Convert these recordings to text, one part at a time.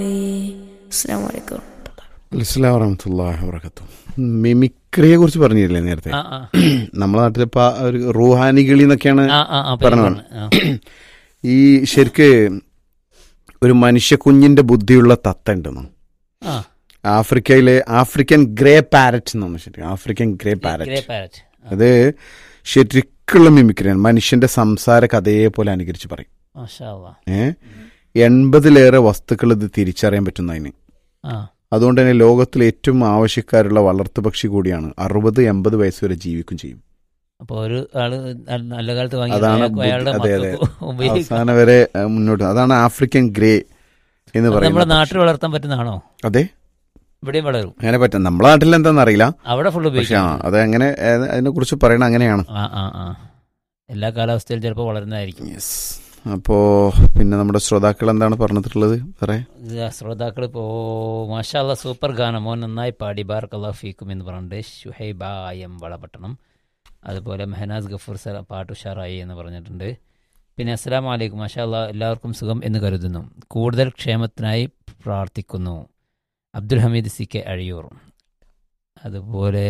അസ്സാം വലൈക്കും അസ്സലാമു വറഹ്മത്തുള്ളാഹി വബറകാതുഹു മിമിക്രിയെ കുറിച്ച് പറഞ്ഞില്ലേ നേരത്തെ ആ ആ നമ്മളെ നാട്ടിലിപ്പോ ഒരു റൂഹാനികളി എന്നൊക്കെയാണ് ആ ആ ആ പറഞ്ഞു പറഞ്ഞു ആ. ഈ ശരിക്ക് ഒരു മനുഷ്യ കുഞ്ഞിന്റെ ബുദ്ധിയുള്ള തത്ത ഉണ്ടെന്നോ ആ ആഫ്രിക്കയിലെ ആഫ്രിക്കൻ ഗ്രേ പാരറ്റ് എന്നാണ് ശരി African grey grey parrot parrot അത് ശരിക്കുള്ള മിമിക്രിയാണ് മനുഷ്യന്റെ സംസാരമൊക്കെ അതേപോലെ അനുകരിച്ച് പറയും മാഷാ അല്ലാ. ഏ എൺപതിലേറെ വസ്തുക്കൾ ഇത് തിരിച്ചറിയാൻ പറ്റുന്ന അതിന് ആ അതുകൊണ്ട് തന്നെ ലോകത്തിലെ ഏറ്റവും ആവശ്യക്കാരുള്ള വളർത്തുപക്ഷി കൂടിയാണ് അറുപത് എൺപത് വയസ്സ് വരെ ജീവിക്കും ചെയ്യും അപ്പൊ ഒരു ആള് നല്ല- നല്ല കാലത്ത് വാങ്ങി അതാണ് അയാൾക്ക് അയാളുടെ ബുദ്ധി- അതെ, മക്കൾക്ക് ഉപയോഗിക്കാം. അവസാനം വരെ ഏഹ്, മുന്നോട്ട് അതാണ് ആഫ്രിക്കൻ ഗ്രേ എന്ന് അത് നമ്മുടെ പറയുന്നത് നാട്ടിൽ വളർത്താൻ പറ്റുന്നതാണോ അതെ ഇവിടെയും വളരും അങ്ങനെ പറ്റും നമ്മളെ നാട്ടിൽ എന്താണെന്ന് അറിയില്ല അവിടെ ഫുൾ പക്ഷെ ആ ഉപയോഗിക്കാം അത് അങ്ങനെ അതിനെ കുറിച്ച് പറയണ അങ്ങനെയാണ് ആ ആ ആ എല്ലാ കാലാവസ്ഥയിലും ചിലപ്പോൾ വളരുന്നതായിരിക്കും യെസ് അപ്പോ പിന്നെ നമ്മുടെ ശ്രോതാക്കൾ എന്താണ് പറഞ്ഞിട്ടുള്ളത് സാറേ ഇത് ശ്രോതാക്കൾ ഇപ്പോൾ മാഷാല്ല സൂപ്പർ ഗാനം മോൻ നന്നായി പാടി ബാർക്ക് അള്ളാഹ് ഫീക്കും എന്ന് പറഞ്ഞിട്ട് ഷുഹൈബ എം വളപട്ടണം അതുപോലെ മെഹനാസ് ഗഫൂർ സർ പാട്ട് ഉഷാറായി എന്ന് പറഞ്ഞിട്ടുണ്ട് പിന്നെ അസ്സലാം വലൈക്കും മാഷാല്ല എല്ലാവർക്കും സുഖം എന്ന് കരുതുന്നു കൂടുതൽ ക്ഷേമത്തിനായി പ്രാർത്ഥിക്കുന്നു അബ്ദുൽ ഹമീദ് സി കെ അഴിയൂർ അതുപോലെ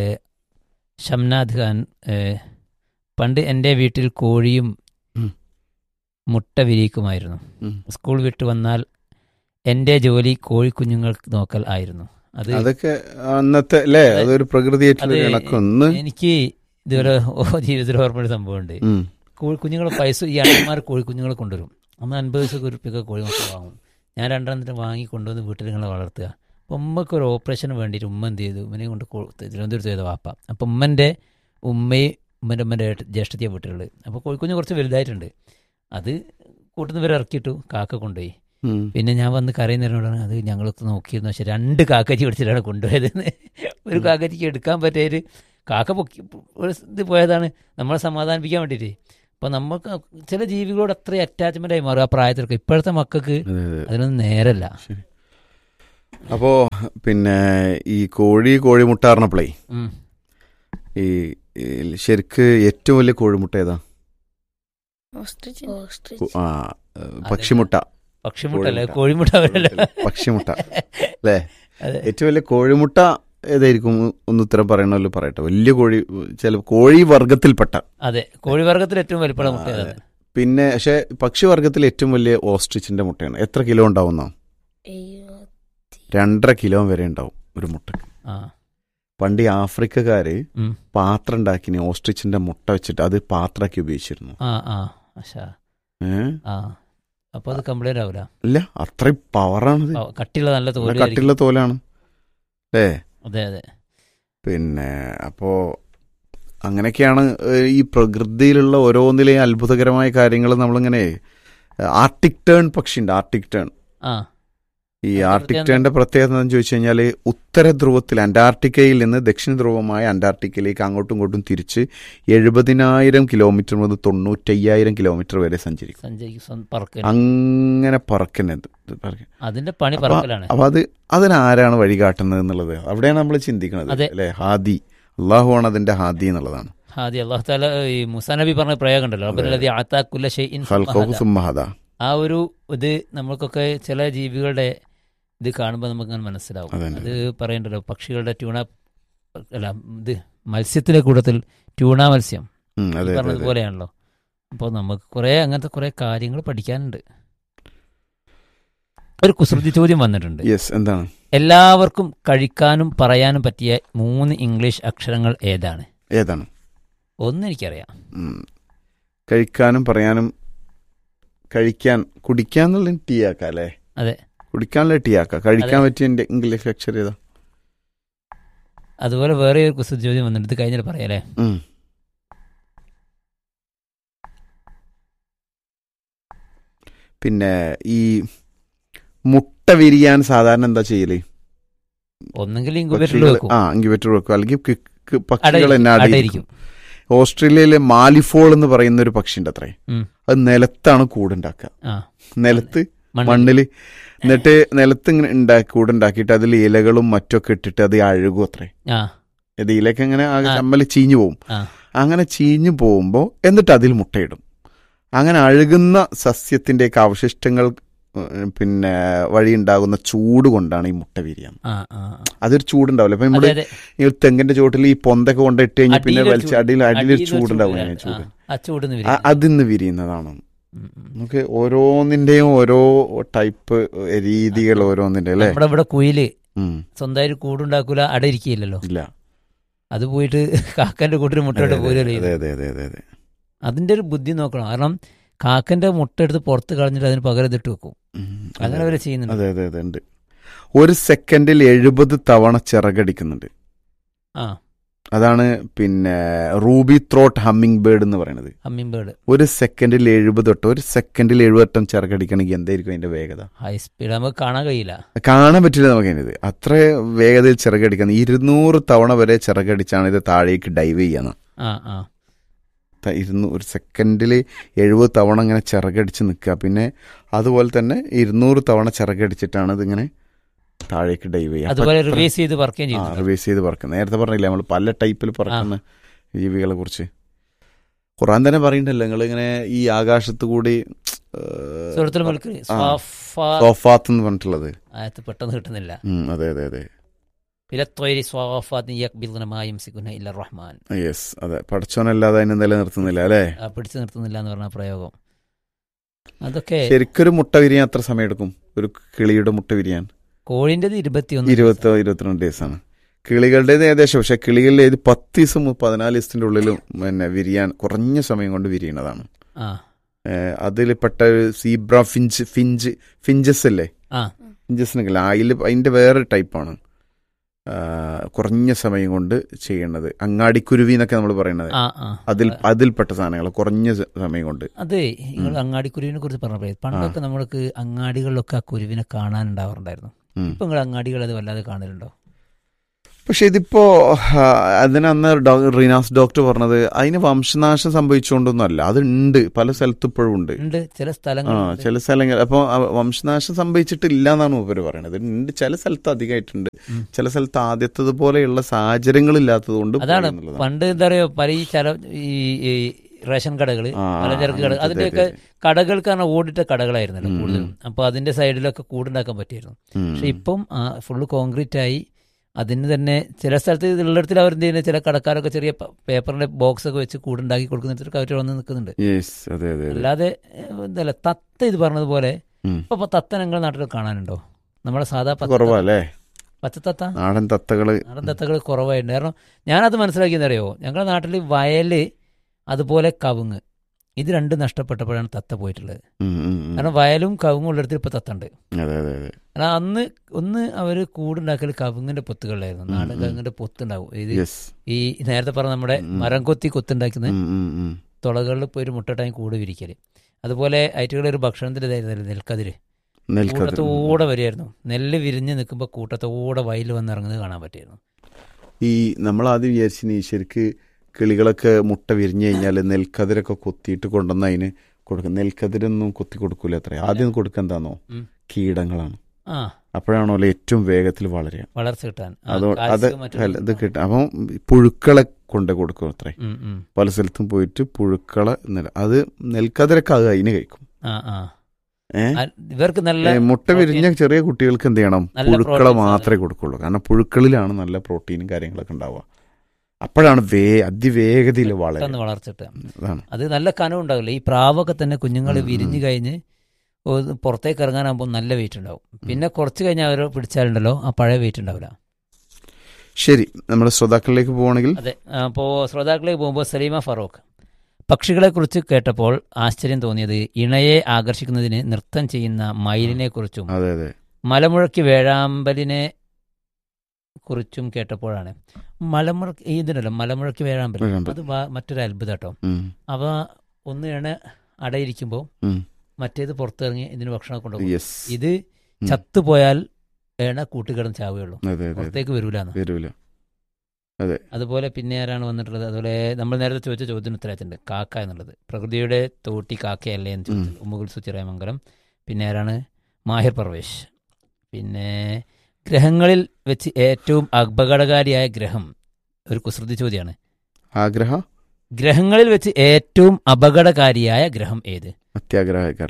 ഷംനാഥ് ഖാൻ ഏഹ്, പണ്ട് എൻ്റെ വീട്ടിൽ കോഴിയും ഉം. മുട്ട വിരിയിക്കുമായിരുന്നു ഉം. സ്കൂൾ വിട്ട് വന്നാൽ എൻ്റെ ജോലി കോഴിക്കുഞ്ഞുങ്ങൾ നോക്കൽ ആയിരുന്നു അത് അതൊക്കെ അന്നത്തെ അല്ലേ അതെ. അതൊരു പ്രകൃതിയായിട്ടുള്ള അത് കണക്കൊന്ന് എനിക്ക് ഇതുവരെ ഓ ജീവിതത്തിൽ ഓർമ്മ ഒരു സംഭവമുണ്ട് ഉം. കോഴിക്കുഞ്ഞുങ്ങൾ പൈസ ഈ അണ്ണന്മാർ കോഴിക്കുഞ്ഞുങ്ങളെ കൊണ്ടുവരും അന്ന് അൻപത് ദിവസം ഉറുപ്പിയൊക്കെ കോഴിമക്കൾ വാങ്ങും ഞാൻ രണ്ടെണ്ണത്തിന് വാങ്ങി കൊണ്ടുവന്ന് വീട്ടിൽ നിങ്ങളെ വളർത്തുക അപ്പം ഉമ്മക്ക് ഒരു ഓപ്പറേഷന് വേണ്ടിയിട്ട് ഉമ്മ എന്ത് ചെയ്തു ഉമ്മനെ കൊണ്ട് കൊ- തിരുവനന്തപുരത്ത് ചെയ്ത വാപ്പ അപ്പം ഉമ്മൻ്റെ ഉമ്മയും ഉമ്മൻ്റെ ഉമ്മൻ്റെ ജ്യേഷ്ഠത്തിയ വീട്ടിലുള്ളത് അപ്പോൾ കോഴിക്കുഞ്ഞ് കുറച്ച് വലുതായിട്ടുണ്ട് അത് കൂട്ടുന്ന പേര് ഇറക്കിയിട്ടു കാക്ക കൊണ്ടുപോയി ഉം. പിന്നെ ഞാൻ വന്ന് കരയുന്നതിനോടാണ് അത് ഞങ്ങളൊക്കെ നോക്കിയിരുന്നു പക്ഷെ രണ്ട് കാക്കച്ചി പിടിച്ചിട്ടാണ് കൊണ്ടുപോയതെന്ന് ഒരു കാക്കച്ചിക്ക് എടുക്കാൻ പറ്റിയൊരു കാക്ക പൊക്കി ഒരു ഇത് പോയതാണ് നമ്മളെ സമാധാനിപ്പിക്കാൻ വേണ്ടിയിട്ട് അപ്പോൾ നമുക്ക് ചില ജീവികളോട് അത്ര അറ്റാച്ച്മെൻ്റ് ആയി മാറും ആ പ്രായത്തിലൊക്കെ ഇപ്പോഴത്തെ മക്കൾക്ക് അതെ, അതെ. അതിനൊന്നും നേരല്ല ശരി അപ്പോ പിന്നെ ഈ കോഴി കോഴിമുട്ട പറഞ്ഞപ്പോഴേ ഉം. ഈ ഈ ശരിക്ക് ഏറ്റവും വലിയ കോഴിമുട്ട ഏതാ ഓസ്ട്രിച്ച് കു- ആ ഏഹ്, പക്ഷിമുട്ട പക്ഷിമുട്ടല്ലേ കോഴിമുട്ട. കോഴിമുട്ട അവരല്ല പക്ഷിമുട്ട അല്ലേ അതെ ഏറ്റവും വലിയ കോഴിമുട്ട ഏതായിരിക്കും ഒന്ന് ഉത്തരം പറയണമല്ലോ പറയട്ടെ വലിയ കോഴി ചില കോഴി വർഗത്തിൽപ്പെട്ട അതെ കോഴിവർഗത്തിൽ ഏറ്റവും വലിപ്പമുള്ള മുട്ട ആ, ഏതാണ് പിന്നെ പക്ഷെ പക്ഷി വർഗത്തിൽ ഏറ്റവും വലിയ ഓസ്ട്രിച്ചിന്റെ മുട്ടയാണ് എത്ര കിലോ ഉണ്ടാവുന്ന രണ്ടര കിലോ വരെ ഉണ്ടാവും ഒരു മുട്ട ആ പണ്ട് ഈ ആഫ്രിക്കക്കാര് ഉം. പാത്രം ഉണ്ടാക്കിന് ഓസ്ട്രിച്ചിന്റെ മുട്ട വെച്ചിട്ട് അത് പാത്രമാക്കി ഉപയോഗിച്ചിരുന്നു ആ ആ ആശാ ഏഹ് ആ അപ്പോൾ അത് കംപ്ലൈൻ്റ് ആവില്ല ഇല്ല അത്രയും പവറാണത് ആ, കട്ടിയുള്ള നല്ല നല്ല തോല് കട്ടിയുള്ള തോലാണ് അല്ലേ അതെ അതെ പിന്നെ അപ്പോ അങ്ങനെയൊക്കെയാണ് ഏഹ്, ഈ പ്രകൃതിയിലുള്ള ഓരോന്നിലെയും അത്ഭുതകരമായ കാര്യങ്ങൾ നമ്മളിങ്ങനെ ആർട്ടിക് ടേൺ പക്ഷിയുണ്ട് ആർട്ടിക് ടേൺ ആ ഈ അതിന്റെ ആർട്ടിക് പ്രത്യേകത ടേണിന്റെ പ്രത്യേകത എന്താണെന്ന് ചോദിച്ചു കഴിഞ്ഞാൽ ഉത്തര ധ്രുവത്തിൽ അന്റാർട്ടിക്കയിൽ നിന്ന് ദക്ഷിണ ധ്രുവമായ അന്റാർട്ടിക്കയിലേക്ക് അങ്ങോട്ടും ഇങ്ങോട്ടും തിരിച്ച് എഴുപതിനായിരം കിലോമീറ്റർ മുതൽ തൊണ്ണൂറ്റയ്യായിരം കിലോമീറ്റർ വരെ സഞ്ചരിക്കും സഞ്ചരിക്കും സ്വന്തം പറക്കൽ അങ്ങനെ പറക്കുന്നത് പറക്ക- അതിന്റെ പണി അപ്പൊ- പറക്കലാണ് അപ്പൊ അത് അതിനാരാണ് വഴി കാട്ടുന്നത് എന്നുള്ളത് അവിടെയാണ് നമ്മൾ ചിന്തിക്കുന്നത് അതെ. അല്ലെ ഹാദി അള്ളാഹുവാണ് അതിന്റെ ഹാദി എന്നുള്ളതാണ് ഹാദി അള്ളാഹു താല ഈ മുസാ നബി പറഞ്ഞ പ്രയോഗം ഉണ്ടല്ലോ റബ്ബുൽ ആത്താക്കുല്ല ഷൈഇൻ ഖൽഖഹു സുബ്ഹാനഹു. സുമ്മ ഹദ ആ ഒരു ഇത് നമ്മൾക്കൊക്കെ ചില ജീവികളുടെ ഇത് കാണുമ്പോൾ നമുക്ക് അങ്ങനെ മനസ്സിലാവും അതന്നെ. അത് പറയണ്ടല്ലോ പക്ഷികളുടെ ട്യൂണ അല്ല ഇത് മത്സ്യത്തിന്റെ കൂട്ടത്തിൽ ട്യൂണ മത്സ്യം ഉം, ഈ അതെ അതെ, അതെ പറഞ്ഞതുപോലെയാണല്ലോ അപ്പോൾ നമുക്ക് കുറേ അങ്ങനത്തെ കുറേ കാര്യങ്ങൾ പഠിക്കാനുണ്ട് ഒരു കുസൃതി ചോദ്യം വന്നിട്ടുണ്ട് യെസ് എന്താണ് എല്ലാവർക്കും കഴിക്കാനും പറയാനും പറ്റിയ മൂന്ന് ഇംഗ്ലീഷ് അക്ഷരങ്ങൾ ഏതാണ് ഏതാണ് ഒന്ന് എനിക്കറിയാം ഉം. കഴിക്കാനും പറയാനും കഴിക്കാൻ കുടിക്കാന്നുള്ള ടീ ആക്കാം അല്ലേ അതെ കുടിക്കാനുള്ള ടീ ആക്കാം കഴിക്കാൻ അതെ. പറ്റിയ എൻ്റെ ഇംഗ്ലീഷ് അക്ഷരം ഏതാ അതുപോലെ വേറെ ഒരു കുസൃതി ചോദ്യം വന്നിട്ട് ഇത് കഴിഞ്ഞിട്ട് പറയാലേ ഉം. പിന്നെ ഈ മുട്ട വിരിയാൻ സാധാരണ എന്താ ചെയ്യല് ഒന്നെങ്കിൽ ഇൻക്യുബേറ്ററിൽ പക്ഷികൾ വെക്കും ആ ഇൻക്യുബേറ്റർ വെക്കും അല്ലെങ്കിൽ കി- കി- പക്ഷികൾ അടയിരിക്കും, എന്നെ അടയിരിക്കും. അടയിരിക്കും ഓസ്ട്രേലിയയിലെ മാലിഫോൾ എന്ന് പറയുന്ന ഒരു പക്ഷിയുണ്ട് അത്രേ ഉം. അത് നിലത്താണ് കൂടുണ്ടാക്കുക ആ നിലത്ത് മണ്ണിൽ. മണ്ണില് എന്നിട്ട് നിലത്ത് ഇങ്ങനെ ഉണ്ടാക്കി കൂടുണ്ടാക്കിയിട്ട് അതിൽ ഇലകളും മറ്റൊക്കെ ഇട്ടിട്ട് അത് അഴുകും അത്രേ ആ ഇത് ഇലയൊക്കെ ഇങ്ങനെ ആകെ ആ. ചമ്മല് ചീഞ്ഞു പോവും ആ. അങ്ങനെ ചീഞ്ഞു പോകുമ്പോൾ എന്നിട്ട് അതിൽ മുട്ടയിടും അങ്ങനെ അഴുകുന്ന സസ്യത്തിൻ്റെയൊക്കെ അവശിഷ്ടങ്ങൾ ഏഹ്, പിന്നെ വഴി ഉണ്ടാകുന്ന ചൂട് കൊണ്ടാണ് ഈ മുട്ട വിരിയാൻ ആ ആ ആ. അതൊരു ചൂടുണ്ടാവില്ല അപ്പൊ അതെ നമ്മള് അതെ ഈ തെങ്ങിന്റെ ചോട്ടിൽ ഈ പൊന്തൊക്കെ കൊണ്ടിട്ട് കഴിഞ്ഞാൽ പിന്നെ അടിയിലൊരു വലിച്ച ചൂട്. അടിയിൽ അടിയിലൊരു അടിയിലൊരു ചൂടുണ്ടാവും ചൂട് ഇങ്ങനെ ചൂട് ആ, ആ ചൂടുന്ന് ആ, വരും അതിന്ന് വിരിയുന്നതാണ് ഉം, ഉം. നമുക്ക് ഓരോന്നിന്റെയും ഓരോ ടൈപ്പ് രീതികൾ ഓരോന്നിന്റെ അല്ലേ നമ്മുടെ ഇവിടെ കുയില് ഉം. സ്വന്തമായിട്ട് കൂടുണ്ടാക്കൂല അട ഇരിക്കില്ലല്ലോ ഇല്ല അത് പോയിട്ട് കാക്കന്റെ കൂട്ടിന് അതെ, മുട്ടയിട്ട് അതെ, പോരല്ലേ അതെ അതെ അതെ അതെ അതെ അതിന്റെ ഒരു ബുദ്ധി നോക്കണം കാരണം കാക്കന്റെ മുട്ട എടുത്ത് പുറത്ത് കളഞ്ഞിട്ട് അതിന് പകരം ഇതിട്ട് വെക്കും ഉം. അങ്ങനെ അതെ, അവര് ചെയ്യുന്നുണ്ട് അതെ അതെ അതെ ഉണ്ട് ഒരു സെക്കൻഡിൽ എഴുപത് തവണ ചിറകടിക്കുന്നുണ്ട് ആ അതാണ് പിന്നെ റൂബി ത്രോട്ട് ഹമ്മിങ് ബേർഡ് എന്ന് പറയുന്നത് ഹമ്മിംഗ് ഒരു സെക്കൻഡിൽ എഴുപത് തൊട്ട് ഒരു സെക്കൻഡിൽ എഴുപത്തെട്ടം ചിറകടിക്കണമെങ്കിൽ എന്തായിരിക്കും അതിന്റെ വേഗത ഹൈ സ്പീഡ് നമുക്ക് കാണാൻ കഴിയില്ല കാണാൻ പറ്റില്ല നമുക്ക് അതിനത് അത്ര വേഗതയിൽ ചിറകടിക്കുന്നത് ഇരുന്നൂറ് തവണ വരെ ചിറകടിച്ചാണ് ഇത് താഴേക്ക് ഡൈവ് ചെയ്യുന്നത് ആ ആ ത- ഇരുന്നൂ ഒരു സെക്കൻഡിൽ എഴുപത് തവണ ഇങ്ങനെ ചിറകടിച്ച് നിൽക്കുക പിന്നെ അതുപോലെ തന്നെ ഇരുന്നൂറ് തവണ ചിറകടിച്ചിട്ടാണ് ഇതിങ്ങനെ താഴേക്ക് ഡൈവ് ചെയ്യുക അതുപോലെ റിവേഴ്സ് ചെയ്ത് വർക്കുകയും ആ ചെയ്യുന്നു റിവേഴ്സ് ചെയ്ത് പറക്കുന്നത് നേരത്തെ പറഞ്ഞില്ലേ നമ്മൾ പല ടൈപ്പിൽ പറക്കുന്ന ജീവികളെ കുറിച്ച് ഖുറാൻ തന്നെ പറയുന്നുണ്ടല്ലോ നിങ്ങൾ ഇങ്ങനെ ഈ ആകാശത്ത് കൂടി ഏഹ്, സുഹൃത്തുൽ മുൽക്ക് ആ. സ്വാഫാ സോഫാത്ത് എന്ന് പറഞ്ഞിട്ടുള്ളത് ആയത്ത് പെട്ടെന്ന് കിട്ടുന്നില്ല ഉം, അതെ അതെ അതെ ഇലത്തൊയരി സ്വാഫാത്ത് യക്ബിൽനമായും സിഗുന ഇല്ല റഹ്മാൻ യെസ് അതെ പഠിച്ചോനല്ലാതെ അതിനെ നിലനിർത്തുന്നില്ല അല്ലേ ആ, പിടിച്ചു നിർത്തുന്നില്ല എന്ന് പറഞ്ഞ പ്രയോഗം അതൊക്കെ ശരിക്കൊരു മുട്ട വിരിയാൻ എത്ര സമയം എടുക്കും ഒരു കിളിയുടെ മുട്ട വിരിയാൻ കോഴിൻ്റെത് ഇരുപത്തിയൊന്ന് ഇരുപത്തോ ഇരുപത്തിരണ്ട് ദിവസമാണ് കിളികളുടേത് ഏകദേശം പക്ഷെ കിളികളിൽ ഇത് പത്ത് ദിവസം പതിനാല് ദിവസത്തിന്റെ ഉള്ളിലും പിന്നെ വിരിയാൻ കുറഞ്ഞ സമയം കൊണ്ട് വിരിയണതാണ് ആ ഏഹ് അതിൽപ്പെട്ട ഒരു സീബ്ര ഫിഞ്ച് ഫിഞ്ച് ഫിഞ്ചസ് അല്ലേ ആ ഫിഞ്ചസിനൊക്കെ അതിൽ അതിന്റെ വേറെ ടൈപ്പാണ് കുറഞ്ഞ സമയം കൊണ്ട് ചെയ്യണത് അങ്ങാടിക്കുരുവി എന്നൊക്കെ നമ്മൾ പറയുന്നത് ആ ആ അതിൽ അതിൽപ്പെട്ട സാധനങ്ങൾ കുറഞ്ഞ സ- സമയം കൊണ്ട് അതെ നിങ്ങൾ അങ്ങാടിക്കുരുവിനെ കുറിച്ച് പറഞ്ഞപ്പോഴേ പണ്ടൊക്കെ നമ്മൾക്ക് അങ്ങാടികളിലൊക്കെ ആ കുരുവിനെ കാണാനുണ്ടാവാറുണ്ടായിരുന്നു ഉം. ഇപ്പൊ നിങ്ങൾ അങ്ങാടികൾ അത് വല്ലാതെ കാണലുണ്ടോ പക്ഷെ ഇതിപ്പോ ആ, അതിന് അന്ന് ഡോ- റീനാസ് ഡോക്ടർ പറഞ്ഞത് അതിന് വംശനാശം സംഭവിച്ചുകൊണ്ടൊന്നും അല്ല അതുണ്ട് പല സ്ഥലത്തും ഇപ്പോഴും ഉണ്ട് ഉണ്ട് ചില ആ സ്ഥലങ്ങൾ ചില സ്ഥലങ്ങൾ അപ്പോൾ വംശനാശം സംഭവിച്ചിട്ടില്ല എന്നാണ് മൂപ്പര് പറയണത് ഉണ്ട് ചില സ്ഥലത്ത് അധികമായിട്ടുണ്ട് ഉം. ചില സ്ഥലത്ത് ആദ്യത്തത് പോലെയുള്ള സാഹചര്യങ്ങൾ ഇല്ലാത്തത് കൊണ്ട് അതാണ് പോയി എന്നുള്ളതാണ്. പണ്ട് എന്താ പറയുക പല ഈ ചില ഈ ഈ റേഷൻ കടകൾ ആ, പലചരക്ക് കട അങ്ങനത്തെ അതിന്റെയൊക്കെ അതെ, കടകൾക്ക് പറഞ്ഞാൽ ഓടിട്ട കടകളായിരുന്നല്ലോ ഉം, കൂടുതലും അപ്പോൾ അതിന്റെ സൈഡിലൊക്കെ കൂടുണ്ടാക്കാൻ പറ്റിയിരുന്നു ഉം. പക്ഷെ ഇപ്പം ഫുള്ള് കോൺക്രീറ്റ് ആയി അതിന് തന്നെ ചില സ്ഥലത്ത് ഉള്ളിടത്തിൽ അവർ എന്ത് ചെയ്യുന്നത് ചില കടക്കാരൊക്കെ ചെറിയ പ- പേപ്പറിന്റെ ബോക്സ് ഒക്കെ വെച്ച് കൂടുണ്ടാക്കി കൊടുക്കുന്നിടത്തൊക്കെ അവർ വന്ന് നിൽക്കുന്നുണ്ട് Yes, അതെ അതെ അതെ അല്ലാതെ ഏഹ്, എന്തല്ല തത്ത ഇത് പറഞ്ഞതുപോലെ ഉം. ഇപ്പൊ ഇപ്പൊ തത്ത നിങ്ങളുടെ നാട്ടിൽ കാണാനുണ്ടോ നമ്മുടെ സാധാ പച്ച കുറവല്ലേ പച്ചത്തത്ത നാടൻ തത്തകള് നാടൻ തത്തകൾ കുറവായിട്ടുണ്ട് കാരണം ഞാനത് മനസ്സിലാക്കിയെന്ന് അറിയോ ഞങ്ങളുടെ നാട്ടിൽ വയല് അതുപോലെ കവുങ്ങ് ഇത് രണ്ടും നഷ്ടപ്പെട്ടപ്പോഴാണ് തത്ത പോയിട്ടുള്ളത് ഉം, ഉം, ഉം. കാരണം വയലും കവുങ്ങും ഉള്ളിടത്തിൽ ഇപ്പൊ തത്തുണ്ട് അതെ അതെ അതെ കാരണം അന്ന് ഒന്ന് അവർ കൂടുണ്ടാക്കൽ കവുങ്ങിന്റെ പൊത്തുകളിലായിരുന്നു ഉം, നാടൻ ഉം. കവുങ്ങിന്റെ പൊത്തുണ്ടാവും ഇത് യെസ് ഈ നേരത്തെ പറഞ്ഞ നമ്മുടെ ഉം. മരം കൊത്തി കൊത്തുണ്ടാക്കുന്ന ഉം, ഉം, ഉം. തുളകളിൽ പോയി ഒരു മുട്ടട്ടായി കൂട് വിരിക്കല് അതുപോലെ ഐറ്റുകളുടെ ഒരു ഭക്ഷണത്തിന്റെ ഇതായിരുന്നല്ലോ നെൽക്കതിര് നെൽക്കതിർ കൂട്ടത്തോടെ വരികയായിരുന്നു നെല്ല് വിരിഞ്ഞ് നിൽക്കുമ്പോൾ കൂട്ടത്തോടെ വയൽ വന്നിറങ്ങുന്നത് കാണാൻ പറ്റിയിരുന്നു ഈ നമ്മൾ ആദ്യം വിചാരിച്ചിന് ഈ ശരിക്ക് കിളികളൊക്കെ മുട്ട വിരിഞ്ഞു കഴിഞ്ഞാൽ നെൽക്കതിരൊക്കെ കൊത്തിയിട്ട് കൊണ്ടുവന്ന് അതിന് കൊടുക്കും നെൽക്കതിരൊന്നും കൊത്തി കൊടുക്കൂല അത്ര ആദ്യം കൊടുക്കുക എന്താണോ ഉം. കീടങ്ങളാണ് ആ അപ്പോഴാണോ ഏറ്റവും വേഗത്തിൽ വളരുക വളർച്ച കിട്ടാൻ ആ, അത് അത് കാൽസ്യവും മറ്റും അല്ല, ഇത് കിട്ടും അപ്പം പുഴുക്കളെ കൊണ്ട് കൊടുക്കും അത്രേ ഉം, ഉം. പല സ്ഥലത്തും പോയിട്ട് പുഴുക്കളെ നില- അത് നെൽക്കതിരൊക്കെ അത് അതിന് കഴിക്കും ആ ആ ഏ ആ, ഇവർക്ക് നല്ല ഏ, മുട്ട വിരിഞ്ഞ ചെറിയ കുട്ടികൾക്ക് എന്ത് ചെയ്യണം നല്ല പുഴുക്കളെ proteins ആണ്. മാത്രമേ കൊടുക്കുള്ളൂ കാരണം പുഴുക്കളിലാണ് നല്ല പ്രോട്ടീനും കാര്യങ്ങളൊക്കെ ഉണ്ടാവുക അപ്പോഴാണ് വേ അതിവേഗതയിൽ വളരെ പെട്ടെന്ന് വളർച്ച കിട്ടുക അതാണ് അത് നല്ല കനം ഉണ്ടാവില്ല ഈ പ്രാവൊക്കെ തന്നെ കുഞ്ഞുങ്ങൾ ഉം, ഉം. വിരിഞ്ഞു കഴിഞ്ഞ് ഒന്ന് പുറത്തേക്ക് ഇറങ്ങാനാകുമ്പോൾ നല്ല വെയിറ്റ് ഉണ്ടാവും പിന്നെ കുറച്ച് കഴിഞ്ഞാൽ അവർ പിടിച്ചാലുണ്ടല്ലോ ആ പഴയ വെയിറ്റ് ഉണ്ടാവില്ല ശരി നമ്മുടെ ശ്രോതാക്കളിലേക്ക് പോവുകയാണെങ്കിൽ അതെ അപ്പോൾ ശ്രോതാക്കളിലേക്ക് പോകുമ്പോൾ സലീമ ഫറൂഖ് പക്ഷികളെക്കുറിച്ച് കേട്ടപ്പോൾ ആശ്ചര്യം തോന്നിയത് ഇണയെ ആകർഷിക്കുന്നതിന് നൃത്തം ചെയ്യുന്ന മയിലിനെ കുറിച്ചും അതെ അതെ മലമുഴക്കി വേഴാമ്പലിനെ കുറിച്ചും കേട്ടപ്പോഴാണ് മലമുഴക്കി ഈ ഇതിനല്ലോ മലമുഴക്കി വേഴാമ്പൽ വേഴാമ്പൽ. അത് വ- മറ്റൊരു അത്ഭുതം കേട്ടോ ഉം, അവ ഒന്ന് ഇണ അടയിരിക്കുമ്പോൾ ഉം. മറ്റേത് പുറത്തിറങ്ങി ഇതിന് ഭക്ഷണം കൊണ്ടുപോകും യെസ് ഇത് ഉം. ചത്തുപോയാൽ ഇണ കൂട്ടിക്കിടന്ന് ചാവുകയുള്ളൂ അതെ അതെ അതെ പുറത്തേക്ക് വരൂലെന്ന് വരൂല അതുപോലെ പിന്നെ ആരാണ് വന്നിട്ടുള്ളത് അതുപോലെ നമ്മൾ നേരത്തെ ചോദിച്ച ചോദ്യത്തിന് ഉത്തരവായിട്ടുണ്ട് കാക്ക എന്നുള്ളത് പ്രകൃതിയുടെ തോട്ടി കാക്കയല്ലേ എന്ന് ചോദിച്ചത് ഉമ്മുകുൽസു ചിറയമംഗലം പിന്നെ ആരാണ് മാഹിർ പർവേഷ് പിന്നെ ഗ്രഹങ്ങളിൽ വെച്ച് ഏറ്റവും അപകടകാരിയായ ഗ്രഹം ഒരു കുസൃതി ചോദ്യമാണ് ആഗ്രഹ ഗ്രഹങ്ങളിൽ വെച്ച് ഏറ്റവും അപകടകാരിയായ ഗ്രഹം ഏത് അത്യാഗ്രഹക്കാരല്ലേ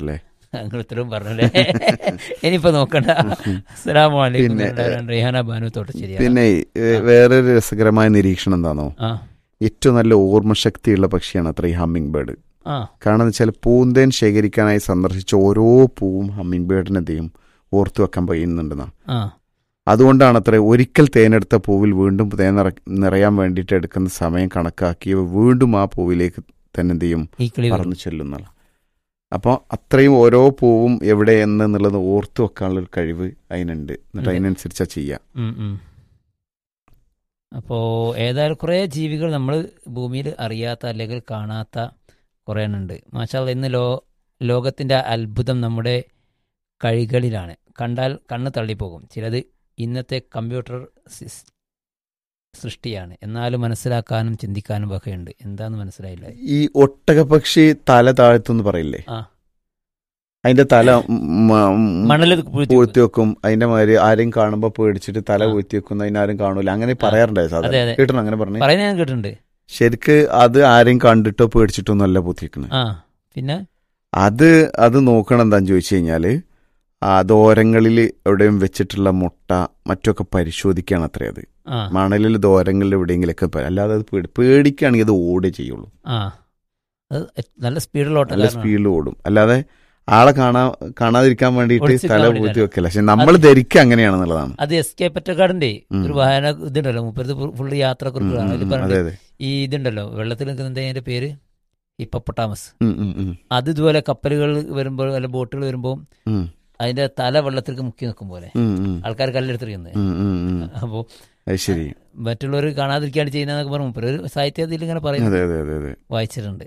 നിങ്ങൾ ഇത്രയും പറഞ്ഞല്ലേ ഇനിയിപ്പോ നോക്കണ്ട അസ്സലാമു അലൈക്കും പിന്നെ, രണ്ടായിരം റിഹാന ബാനു തോട്ടശ്ശേരി പിന്നെ ഏ, വേറൊരു രസകരമായ നിരീക്ഷണം എന്താണോ ആ ഏറ്റവും നല്ല ഓർമ്മശക്തിയുള്ള പക്ഷിയാണ് അത്ര ഈ ഹമ്മിങ് ബേർഡ് ആ കാരണം എന്ന് വെച്ചാൽ പൂന്തേൻ ശേഖരിക്കാനായി സന്ദർശിച്ച ഓരോ പൂവും ഹമ്മിങ് ബേർഡിനെ എന്തെയും ഓർത്തു വെക്കാൻ കഴിയുന്നുണ്ടെന്നാണ് ആ അതുകൊണ്ടാണ് അത്ര ഒരിക്കൽ തേനെടുത്ത പൂവിൽ വീണ്ടും തേൻ നിറ- നിറയാൻ വേണ്ടിയിട്ട് എടുക്കുന്ന സമയം കണക്കാക്കി ഇവ വീണ്ടും ആ പൂവിലേക്ക് തന്നെ എന്ത് ചെയ്യും ഈ കിളി വരും. പറന്നു ചെല്ലുന്നുള്ള അപ്പോൾ അത്രയും ഓരോ പൂവും എവിടെ എന്നുള്ളത് ഓർത്തു വെക്കാനുള്ള ഒരു കഴിവ് അതിനുണ്ട് എന്നിട്ട് ഉണ്ട്. അതിനനുസരിച്ചാ ചെയ്യുക ഉം, ഉം. അപ്പോ ഏതായാലും കുറേ ജീവികൾ നമ്മൾ ഭൂമിയിൽ അറിയാത്ത അല്ലെങ്കിൽ കാണാത്ത കുറേ ഉണ്ട് മാഷാല്ല ഇന്ന് ലോ ലോകത്തിൻ്റെ അത്ഭുതം നമ്മുടെ കഴികളിലാണ് കണ്ടാൽ കണ്ണ് തള്ളിപ്പോകും ചിലത് ഇന്നത്തെ കമ്പ്യൂട്ടർ സിസ്- സൃഷ്ടിയാണ് എന്നാലും മനസ്സിലാക്കാനും ചിന്തിക്കാനും വകയുണ്ട് എന്താന്ന് മനസ്സിലായില്ല ഈ ഒട്ടകപക്ഷി തല താഴ്ത്തുന്ന് പറയില്ലേ ആ. അതിന്റെ തല മണലിൽ പൂഴ്ത്തി വെക്കും അതിന്റെ മാതിരി ആരെയും കാണുമ്പോ പേടിച്ചിട്ട് തല ആ. പൂഴ്ത്തി വെക്കും അതിനാരും കാണൂല അങ്ങനെ പറയാറുണ്ടായി അതെ, സാധാരണ അതെ. കേട്ടോ അങ്ങനെ പറഞ്ഞു പറയുന്നത് ഞാൻ കേട്ടിട്ടുണ്ട് ശരിക്ക് അത് ആരെയും കണ്ടിട്ടോ പേടിച്ചിട്ടോ ഒന്നും അല്ല പൂത്തിക്കുന്നത് ആ പിന്നെ അത് അത് നോക്കണം എന്താന്ന് ചോദിച്ചു കഴിഞ്ഞാല് ആ ദോരങ്ങളിൽ എവിടെയും വെച്ചിട്ടുള്ള മുട്ട മറ്റൊക്കെ പരിശോധിക്കുകയാണ് അത്രേ അത് ആ മണലിൽ ദോരങ്ങളിൽ എവിടെയെങ്കിലൊക്കെ പ- അല്ലാതെ അത് പേടി പേടിക്കുകയാണെങ്കിൽ അത് ഓടേ ചെയ്യുള്ളൂ ആ അത് നല്ല സ്പീഡിൽ നല്ല ഓട്ടം സ്പീഡിൽ ഓടും അല്ലാതെ ആളെ കാണാ കാണാതിരിക്കാൻ വേണ്ടിയിട്ട് ഒളിച്ചിരിക്കാൻ തല വേണ്ടിയിട്ടല്ല. പൂത്തി വെക്കില്ല പക്ഷെ നമ്മൾ ധരിക്കുക അങ്ങനെയാണെന്നുള്ളതാണ് അത് എസ് കെ പറ്റക്കാടിന്റെ ഉം. ഒരു വാഹന ഇതുണ്ടല്ലോ മുപ്പത് ഫുള്ള് യാത്രക്കുറിപ്പുകളാണ് അതിൽ ഉം, ഉം, പറഞ്ഞിട്ട് അതെ അതെ ഈ ഇതുണ്ടല്ലോ വെള്ളത്തിൽ നിൽക്കുന്ന അതിന്റെ പേര് ഹിപ്പപ്പൊട്ടാമസ് ഉം, ഉം, ഉം, അത് ഇതുപോലെ കപ്പലുകൾ വരുമ്പോൾ അല്ല ബോട്ടുകൾ വരുമ്പോൾ ഉം, അതിന്റെ തല വെള്ളത്തിലേക്ക് മുക്കി നിൽക്കും പോലെ ഉം, ഉം, ആൾക്കാർ കല്ലെടുത്തിരിക്കുന്നത് ഉം, ഉം, ഉം. അപ്പോൾ അത് ശരി മറ്റുള്ളവർ കാണാതിരിക്കാണ്ട് ചെയ്യുന്നതൊക്കെ പറഞ്ഞു മുപ്പര് ഒരു സാഹിത്യത്തിൽ ഇങ്ങനെ പറയുന്നത് അതെ അതെ അതെ അതെ വായിച്ചിട്ടുണ്ട്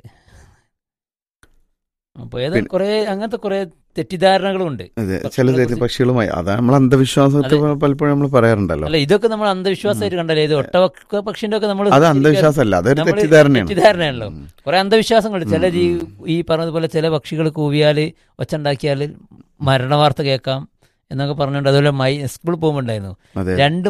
അപ്പോൾ ഏതാ കുറെ അങ്ങനത്തെ കുറെ തെറ്റിദ്ധാരണകളും ഉണ്ട് അതെ പക്ഷികളെ ചില കുറിച്ച് പക്ഷികളുമായി അതാണ് നമ്മൾ അന്ധവിശ്വാസത്തെ അതെ. പലപ്പോഴും നമ്മൾ പറയാറുണ്ടല്ലോ അല്ല ഇതൊക്കെ നമ്മൾ അന്ധവിശ്വാസമായിട്ട് കണ്ടല്ലേ ഇത് ഒട്ടക പക്ഷിന്റെ ഒക്കെ നമ്മൾ അത് അന്ധവിശ്വാസമല്ല അതൊരു നമ്മള് തെറ്റിദ്ധാരണയാണ് തെറ്റിദ്ധാരണയാണല്ലോ ഉം. കുറെ അന്ധവിശ്വാസങ്ങളുണ്ട് ചില ഉം, ജീ ഉം. ഈ പറഞ്ഞതുപോലെ ചില പക്ഷികൾ കൂവിയാൽ ഒച്ചുണ്ടാക്കിയാൽ മരണവാർത്ത കേൾക്കാം എന്നൊക്കെ പറഞ്ഞുകൊണ്ട് അതുപോലെ മൈ സ്കൂളിൽ പോകുമ്പോണ്ടായിരുന്നു അതെ രണ്ട്